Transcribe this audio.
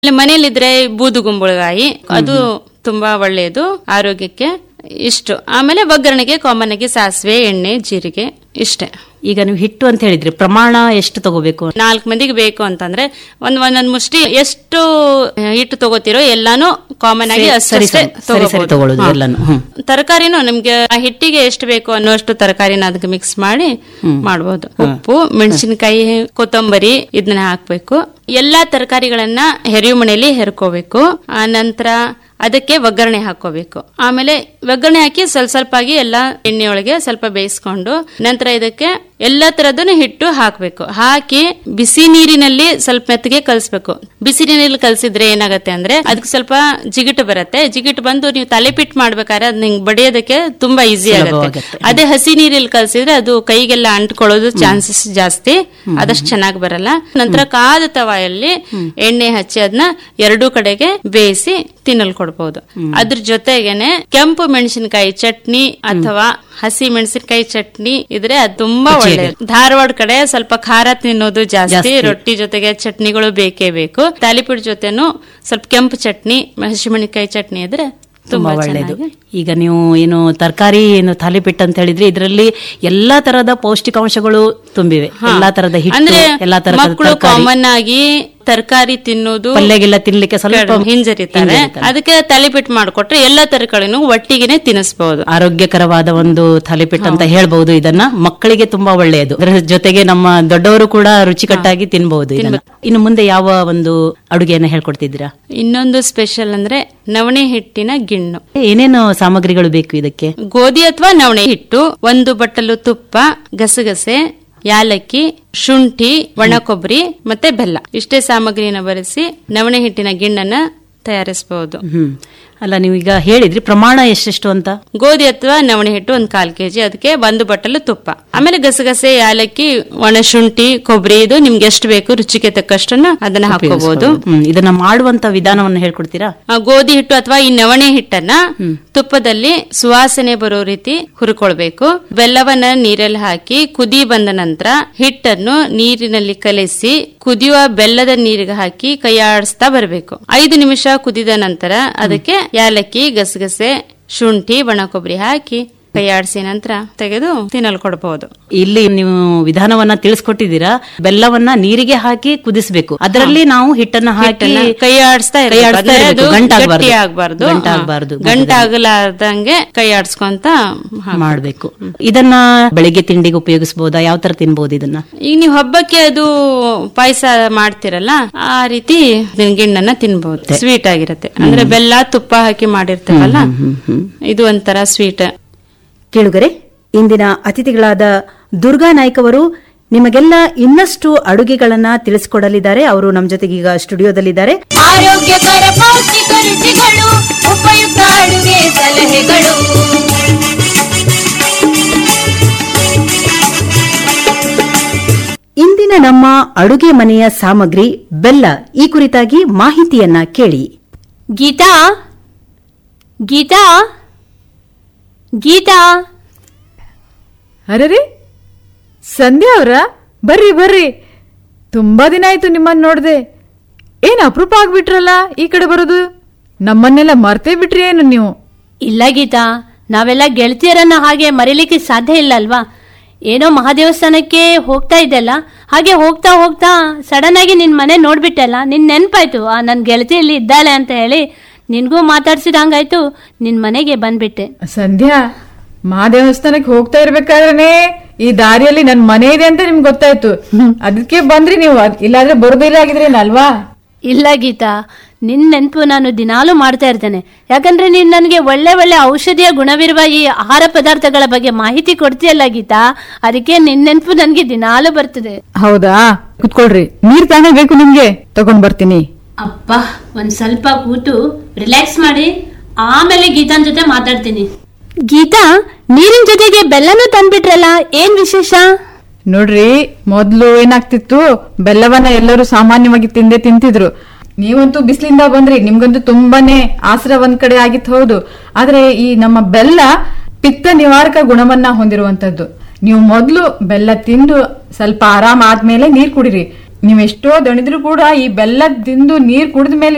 ಇಲ್ಲಿ ಮನೇಲಿದ್ರೆ ಬೂದುಗುಂಬಳಕಾಯಿ ಅದು ತುಂಬಾ ಒಳ್ಳೆಯದು ಆರೋಗ್ಯಕ್ಕೆ ಇಷ್ಟು ಆಮೇಲೆ ಒಗ್ಗರಣೆಗೆ ಕಾಮನ್ ಆಗಿ ಸಾಸಿವೆ ಎಣ್ಣೆ ಜೀರಿಗೆ ಇಷ್ಟೇ ಈಗ ನೀವು ಹಿಟ್ಟು ಅಂತ ಹೇಳಿದ್ರಿ ಪ್ರಮಾಣ ಎಷ್ಟು ತಗೋಬೇಕು ನಾಲ್ಕು ಮಂದಿಗೆ ಬೇಕು ಅಂತಂದ್ರೆ ಒಂದ್ ಒಂದೊಂದ್ ಮುಷ್ಟಿ ಎಷ್ಟು ಹಿಟ್ಟು ತಗೋತಿರೋ ಎಲ್ಲಾನು ಕಾಮನ್ ಆಗಿ ಸರಿ, ಅಷ್ಟೇ ಸರಿ, ಸರಿ, ಸರಿ ತಗೊಳ್ಳೋದು ಹಾ. ಎಲ್ಲಾನು, ಹ್ಮ್. ತರಕಾರಿನೂ ನಿಮ್ಗೆ ಆ ಹಿಟ್ಟಿಗೆ ಎಷ್ಟು ಬೇಕು ಅನ್ನೋಷ್ಟು ತರಕಾರಿನ ಅದಕ್ಕೆ ಮಿಕ್ಸ್ ಮಾಡಿ ಮಾಡಬಹುದು ಉಪ್ಪು ಮೆಣಸಿನಕಾಯಿ ಕೊತ್ತಂಬರಿ ಇದನ್ನ ಹಾಕ್ಬೇಕು ಎಲ್ಲಾ ತರಕಾರಿಗಳನ್ನ ಹೆರಿವು ಮನೆಯಲ್ಲಿ ಹೆರ್ಕೋಬೇಕು ಆ ನಂತರ ಅದಕ್ಕೆ ಒಗ್ಗರಣೆ ಹಾಕೋಬೇಕು ಆಮೇಲೆ ಒಗ್ಗರಣೆ ಹಾಕಿ ಸ್ವಲ್ಪ ಸ್ವಲ್ಪ ಆಗಿ ಎಲ್ಲ ಎಣ್ಣೆಯೊಳಗೆ ಸ್ವಲ್ಪ ಬೇಯಿಸ್ಕೊಂಡು ನಂತರ ಇದಕ್ಕೆ ಎಲ್ಲಾ ತರದನ್ನು ಹಿಟ್ಟು ಹಾಕ್ಬೇಕು ಹಾಕಿ ಬಿಸಿ ನೀರಿನಲ್ಲಿ ಸ್ವಲ್ಪ ಮೆತ್ತಗೆ ಕಲಿಸ್ಬೇಕು ಬಿಸಿ ನೀರಲ್ಲಿ ಕಲಸಿದ್ರೆ ಏನಾಗತ್ತೆ ಅಂದ್ರೆ ಅದಕ್ಕೆ ಸ್ವಲ್ಪ ಜಿಗಿಟು ಬರುತ್ತೆ ಜಿಗಿಟು ಬಂದು ನೀವು ತಲೆಪಿಟ್ ಮಾಡ್ಬೇಕಾದ್ರೆ ಅದ್ ನಿಂಗೆ ಬಡಿಯೋದಕ್ಕೆ ತುಂಬಾ ಈಸಿ ಆಗುತ್ತೆ ಸುಲಭವಾಗತ್ತೆ. ಅದೇ ಹಸಿ ನೀರಲ್ಲಿ ಕಲಸಿದ್ರೆ ಅದು ಕೈಗೆಲ್ಲ ಅಂಟ್ಕೊಳ್ಳೋದು ಚಾನ್ಸಸ್ ಜಾಸ್ತಿ ಅದಷ್ಟು ಚೆನ್ನಾಗಿ ಬರಲ್ಲ ನಂತರ ಕಾದ ತವಾಯಲ್ಲಿ ಎಣ್ಣೆ ಹಚ್ಚಿ ಅದನ್ನ ಎರಡೂ ಕಡೆಗೆ ಬೇಯಿಸಿ ತಿನ್ನಲ್ ಕೊಡ್ಬೋದು ಅದ್ರ ಜೊತೆಗೇನೆ ಕೆಂಪು ಮೆಣಸಿನಕಾಯಿ ಚಟ್ನಿ ಅಥವಾ ಹಸಿ ಮೆಣಸಿನಕಾಯಿ ಚಟ್ನಿ ಇದ್ರೆ ಅದು ತುಂಬಾ ಒಳ್ಳೆಯದು ಧಾರವಾಡ ಕಡೆ ಸ್ವಲ್ಪ ಖಾರ ತಿನ್ನೋದು ಜಾಸ್ತಿ ಜಾಸ್ತಿ. ರೊಟ್ಟಿ ಜೊತೆಗೆ ಚಟ್ನಿಗಳು ಬೇಕೇ ಬೇಕು ತಾಲಿಪೀಟ್ ಜೊತೆನು ಸ್ವಲ್ಪ ಕೆಂಪು ಚಟ್ನಿ ಹಸಿಮೆಣಸಿನಕಾಯಿ ಚಟ್ನಿ ಇದ್ರೆ ತುಂಬಾ ತುಂಬಾ ಒಳ್ಳೇದು ಚೆನ್ನಾಗಿ ಈಗ ನೀವು ಏನು ತರಕಾರಿ ಏನು ತಾಲಿಪಿಟ್ಟು ಅಂತ ಹೇಳಿದ್ರಿ ಇದರಲ್ಲಿ ಎಲ್ಲಾ ತರದ ಪೌಷ್ಟಿಕಾಂಶಗಳು ತುಂಬಿವೆ ಎಲ್ಲಾ ತರದ ಹಿಟ್ಟು ಅಂದ್ರೆ ಎಲ್ಲಾ ತರದ ಮಕ್ಕಳು ತರಕಾರಿ ಕಾಮನ್ ಆಗಿ ತರಕಾರಿ ತಿನ್ನೋದು ಪಲ್ಯಗೆಲ್ಲ ತಿನ್ಲಿಕ್ಕೆ ಸ್ವಲ್ಪ ಹಿಂಜರಿತಾರೆ ಹಿಂಜರಿತಾರೆ. ಅದಕ್ಕೆ ತಲೆಪಿಟ್ಟು ಮಾಡ್ಕೊಟ್ರೆ ಎಲ್ಲಾ ತರಕಾರಿನೂ ಒಟ್ಟಿಗೆನೆ ತಿನ್ನಿಸಬಹುದು ಆರೋಗ್ಯಕರವಾದ ಒಂದು ಥಾಲಿಪಿಟ್ ಅಂತ ಹೇಳ್ಬಹುದು ಇದನ್ನ ಮಕ್ಕಳಿಗೆ ತುಂಬಾ ಒಳ್ಳೆಯದು ಅದರ ಜೊತೆಗೆ ನಮ್ಮ ದೊಡ್ಡವರು ಕೂಡ ರುಚಿಕಟ್ಟಾಗಿ ತಿನ್ಬಹುದು ಇದನ್ನ ಇನ್ನು ಮುಂದೆ ಯಾವ ಒಂದು ಅಡುಗೆಯನ್ನ ಹೇಳ್ಕೊಡ್ತಿದ್ದೀರಾ ಇನ್ನೊಂದು ಸ್ಪೆಷಲ್ ಅಂದ್ರೆ ನವಣೆ ಹಿಟ್ಟಿನ ಗಿಣ್ಣು ಏನೇನು ಸಾಮಗ್ರಿಗಳು ಬೇಕು ಇದಕ್ಕೆ ಗೋಧಿ ಅಥವಾ ನವಣೆ ಹಿಟ್ಟು ಒಂದು ಬಟ್ಟಲು ತುಪ್ಪ ಗಸಗಸೆ ಯಾಲಕ್ಕಿ ಶುಂಠಿ ಒಣ ಕೊಬ್ಬರಿ ಮತ್ತೆ ಬೆಲ್ಲ ಇಷ್ಟೇ ಸಾಮಗ್ರಿನ ಬರೆಸಿ ನವಣೆ ಹಿಟ್ಟಿನ ಗಿಣ್ಣನ್ನ ತಯಾರಿಸಬಹುದು ಹ್ಮ್ ಅಲ್ಲ ನೀವು ಈಗ ಹೇಳಿದ್ರಿ ಪ್ರಮಾಣ ಎಷ್ಟೆಷ್ಟು ಅಂತ ಗೋಧಿ ಅಥವಾ ನವಣೆ ಹಿಟ್ಟು ಒಂದು ಕಾಲ್ ಕೆಜಿ ಅದಕ್ಕೆ ಒಂದು ಬಟ್ಟಲು ತುಪ್ಪ ಆಮೇಲೆ ಗಸಗಸೆ ಯಾಲಕ್ಕಿ ಒಣ ಶುಂಠಿ ಕೊಬ್ಬರಿ ಇದು ನಿಮ್ಗೆ ಎಷ್ಟು ಬೇಕು ರುಚಿಗೆ ತಕ್ಕಷ್ಟನ್ನ ಅದನ್ನ ಹಾಕೋಬಹುದು ಹ್ಮ್ ಇದನ್ನ ಮಾಡುವಂತ ವಿಧಾನವನ್ನ ಹೇಳ್ಕೊಡ್ತೀರಾ ಆ ಗೋಧಿ ಹಿಟ್ಟು ಅಥವಾ ಈ ನವಣೆ ಹಿಟ್ಟನ್ನ ತುಪ್ಪದಲ್ಲಿ ಸುವಾಸನೆ ಬರೋ ರೀತಿ ಹುರ್ಕೊಳ್ಬೇಕು ಬೆಲ್ಲವನ್ನ ನೀರಲ್ಲಿ ಹಾಕಿ ಕುದಿ ಬಂದ ನಂತರ ಹಿಟ್ಟನ್ನು ನೀರಿನಲ್ಲಿ ಕಲಿಸಿ ಕುದಿಯುವ ಬೆಲ್ಲದ ನೀರಿಗೆ ಹಾಕಿ ಕೈಯಾಡಿಸ್ತಾ ಬರಬೇಕು ಐದು ನಿಮಿಷ ಕುದಿದ ನಂತರ ಅದಕ್ಕೆ ಯಾಲಕ್ಕಿ ಗಸಗಸೆ ಶುಂಠಿ ಒಣ ಕೊಬ್ಬರಿ ಹಾಕಿ ಕೈಯಾಡಿಸಿ ನಂತರ ತೆಗೆದು ತಿನ್ನಲು ಕೊಡಬಹುದು ಇಲ್ಲಿ ನೀವು ವಿಧಾನವನ್ನ ತಿಳಿಸ್ಕೊಟ್ಟಿದ್ದೀರಾ ಬೆಲ್ಲವನ್ನ ನೀರಿಗೆ ಹಾಕಿ ಕುದಿಸ್ಬೇಕು ಅದರಲ್ಲಿ ನಾವು ಹಿಟ್ಟನ್ನ ಹಾಕಿ ಹಿಟ್ಟನ್ನ ಕೈ ಆಡಿಸ್ತಾ ಕೈ ಆಡಿಸ್ತಾ ಇರ್ಬೇಕು. ಗಂಟಾಗ್ಬಾರ್ದು. ಗಟ್ಟಿ ಆಗ್ಬಾರ್ದು ಗಂಟಾಗ್ಬಾರ್ದು. ಗಂಟಾಗಲಾರ್ದಂಗೆ ಕೈ ಆಡಿಸ್ಕೊಂತ ಮಾಡ್ಬೇಕು ಇದನ್ನ ಬೆಳಿಗ್ಗೆ ತಿಂಡಿಗೆ ಉಪಯೋಗಿಸಬಹುದಾ ಯಾವ ತರ ತಿನ್ಬಹುದು ಇದನ್ನ ಈಗ ನೀವು ಹಬ್ಬಕ್ಕೆ ಅದು ಪಾಯಸ ಮಾಡ್ತಿರಲ್ಲ ಆ ರೀತಿ ಗಿಣ್ಣನ್ನ ತಿನ್ಬಹುದು ಸ್ವೀಟ್ ಆಗಿರುತ್ತೆ ಅಂದ್ರೆ ಬೆಲ್ಲ ತುಪ್ಪ ಹಾಕಿ ಮಾಡಿರ್ತೇವಲ್ಲ ಇದು ಒಂಥರ ಸ್ವೀಟ್ ಕೇಳುಗರೆ ಇಂದಿನ ಅತಿಥಿಗಳಾದ ದುರ್ಗಾ ನಾಯ್ಕ್ ಅವರು ನಿಮಗೆಲ್ಲ ಇನ್ನಷ್ಟು ಅಡುಗೆಗಳನ್ನ ತಿಳಿಸಿಕೊಡಲಿದ್ದಾರೆ ಅವರು ನಮ್ಮ ಜೊತೆಗೆ ಈಗ ಸ್ಟುಡಿಯೋದಲ್ಲಿದ್ದಾರೆ ಆರೋಗ್ಯಕರ ಪೌಷ್ಟಿಕ ರುಚಿಗಳು ಉಪಯುಕ್ತ ಅಡುಗೆ ಸಲಹೆಗಳು ಇಂದಿನ ನಮ್ಮ ಅಡುಗೆ ಮನೆಯ ಸಾಮಗ್ರಿ ಬೆಲ್ಲ ಈ ಕುರಿತಾಗಿ ಮಾಹಿತಿಯನ್ನ ಕೇಳಿ ಗೀತಾ ಗೀತಾ ಗೀತಾ ಅರೆ ಸಂಧ್ಯಾ ಅವ್ರ ಬರ್ರಿ ಬರ್ರಿ ತುಂಬಾ ದಿನ ಆಯ್ತು ನಿಮ್ಮನ್ನ ನೋಡ್ದೆ ಏನ್ ಅಪರೂಪ ಆಗ್ಬಿಟ್ರಲ್ಲ ಈ ಕಡೆ ಬರೋದು ನಮ್ಮನ್ನೆಲ್ಲ ಮರ್ತೇ ಬಿಟ್ರಿ ಏನು ನೀವು ಇಲ್ಲ ಗೀತಾ ನಾವೆಲ್ಲ ಗೆಳತಿಯರನ್ನ ಹಾಗೆ ಮರೀಲಿಕ್ಕೆ ಸಾಧ್ಯ ಇಲ್ಲ ಅಲ್ವಾ ಏನೋ ಮಹಾದೇವಸ್ಥಾನಕ್ಕೆ ಹೋಗ್ತಾ ಇದ್ದಲ್ಲ ಹಾಗೆ ಹೋಗ್ತಾ ಹೋಗ್ತಾ ಸಡನ್ ಆಗಿ ನಿನ್ ಮನೆ ನೋಡ್ಬಿಟ್ಟಲ್ಲ ನಿನ್ ನೆನ್ಪಾಯ್ತು ಆ ನನ್ ಗೆಳತಿ ಇಲ್ಲಿ ಇದ್ದಾಳೆ ಅಂತ ಹೇಳಿ ನಿನ್ಗೂ ಮಾತಾಡ್ಸಿದ ಹಂಗಾಯ್ತು ನಿನ್ ಮನೆಗೆ ಬಂದ್ಬಿಟ್ಟೆ ಸಂಧ್ಯಾ ಮಹಾದೇವಸ್ಥಾನಕ್ಕೆ ಹೋಗ್ತಾ ಇರ್ಬೇಕಾದ್ರೆ ಈ ದಾರಿಯಲ್ಲಿ ನನ್ ಮನೆ ಇದೆ ಅಂತ ನಿಮ್ಗೆ ಗೊತ್ತಾಯ್ತು ಅದಕ್ಕೆ ಬಂದ್ರಿ ನೀವು ಅದ್- ಇಲ್ಲಾಂದ್ರೆ ಬರೋದಿಲ್ಲ ಆಗಿದ್ರೇನಲ್ವಾ ಇಲ್ಲ ಗೀತಾ ನಿನ್ ನೆನಪು ನಾನು ದಿನಾಲೂ ಮಾಡ್ತಾ ಇರ್ತೇನೆ ಯಾಕಂದ್ರೆ ನೀನ್ ನನಗೆ ಒಳ್ಳೆ ಒಳ್ಳೆ ಔಷಧಿಯ ಗುಣವಿರುವ ಈ ಆಹಾರ ಪದಾರ್ಥಗಳ ಬಗ್ಗೆ ಮಾಹಿತಿ ಕೊಡ್ತೀಯಲ್ಲ ಗೀತಾ ಅದಕ್ಕೆ ನಿನ್ ನೆನಪು ನನ್ಗೆ ದಿನಾಲೂ ಬರ್ತದೆ ಹೌದಾ ಕುತ್ಕೊಳ್ರಿ ನೀರ್ ತಾನೇ ಬೇಕು ನಿಮ್ಗೆ ತಗೊಂಡ್ ಬರ್ತೀನಿ ಅಪ್ಪ ಒಂದ್ ಸ್ವಲ್ಪ ಕೂತು ರಿಲ್ಯಾಕ್ಸ್ ಮಾಡಿ ಆಮೇಲೆ ಗೀತಾನ್ ಜೊತೆ ಮಾತಾಡ್ತೀನಿ ಗೀತಾ ನೀರಿನ ಜೊತೆಗೆ ಬೆಲ್ಲನೂ ತಂದ್ಬಿಟ್ರಲ್ಲ ಏನ್ ವಿಶೇಷ ನೋಡ್ರಿ ಮೊದ್ಲು ಏನಾಗ್ತಿತ್ತು ಬೆಲ್ಲವನ್ನ ಎಲ್ಲರೂ ಸಾಮಾನ್ಯವಾಗಿ ತಿಂದೇ ತಿಂತಿದ್ರು ನೀವಂತೂ ಬಿಸಿಲಿಂದ ಬಂದ್ರಿ ನಿಮ್ಗಂತೂ ತುಂಬಾನೇ ಆಸರ ಒಂದ್ ಕಡೆ ಆಗಿತ್ತು ಹೌದು ಆದ್ರೆ ಈ ನಮ್ಮ ಬೆಲ್ಲ ಪಿತ್ತ ನಿವಾರಕ ಗುಣವನ್ನ ಹೊಂದಿರುವಂತದ್ದು ನೀವು ಮೊದ್ಲು ಬೆಲ್ಲ ತಿಂದು ಸ್ವಲ್ಪ ಆರಾಮ ಆದ್ಮೇಲೆ ನೀರ್ ಕುಡಿರಿ ನೀವ್ ಎಷ್ಟೋ ದಣಿದ್ರು ಕೂಡ ಈ ಬೆಲ್ಲ ತಿಂದು ನೀರ್ ಕುಡಿದ ಮೇಲೆ